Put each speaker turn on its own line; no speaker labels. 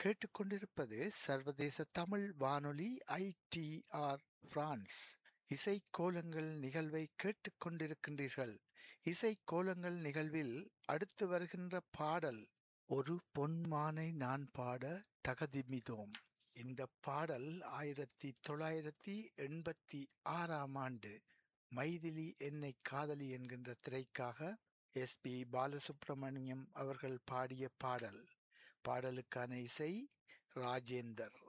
கேட்டுக்கொண்டிருப்பது சர்வதேச தமிழ் வானொலி ஐடிஆர் பிரான்ஸ் இசைக் கோலங்கள் நிகழ்வை கேட்டுக் கொண்டிருக்கின்றீர்கள் இசைக் கோலங்கள் நிகழ்வில் அடுத்து வருகின்ற பாடல் ஒரு பொன்மானை நான் பாட தகதிமிதோம் இந்த பாடல் ஆயிரத்தி தொள்ளாயிரத்தி எண்பத்தி ஆறாம் ஆண்டு மைதிலி என்னை காதலி என்கின்ற திரைக்காக எஸ் பி பாலசுப்ரமணியம் அவர்கள் பாடிய பாடல் பாடலுக்கான இசை ராஜேந்தர்